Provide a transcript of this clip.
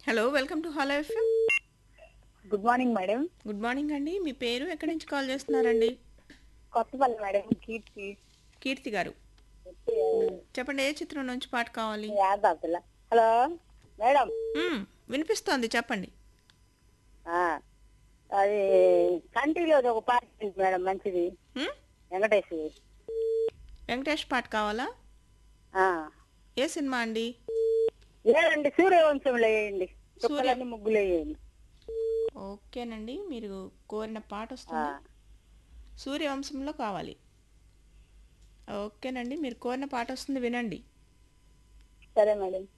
Hello welcome to Hello FM good morning madam good morning అండి మీ పేరు ఎక్కడి నుంచి కాల్ చేస్తున్నారండి కొత్తపల్లి మేడం కీర్తి కీర్తి గారు చెప్పండి ఏ చిత్రం నుంచి పాట కావాలి యాదాపిల్ల హలో మేడం మ్మ్, వినిపిస్తోంది చెప్పండి ఆ, అది కంట్రీలో ఒక పాట ఉంది మేడం మంచిది మ్మ్? వెంకటేష్ వెంకటేష్ పాట కావాలా ఆ. ఏ సినిమా అండి లేదండి సూర్యవంశంలో వేయండి చుక్కలన్నీ ముగ్గులు వేయండి ఓకేనండి మీరు కోరిన పాట ఆ, వస్తుంది సూర్యవంశంలో కావాలి ఓకేనండి మీరు కోరిన పాట వస్తుంది వినండి సరే మేడం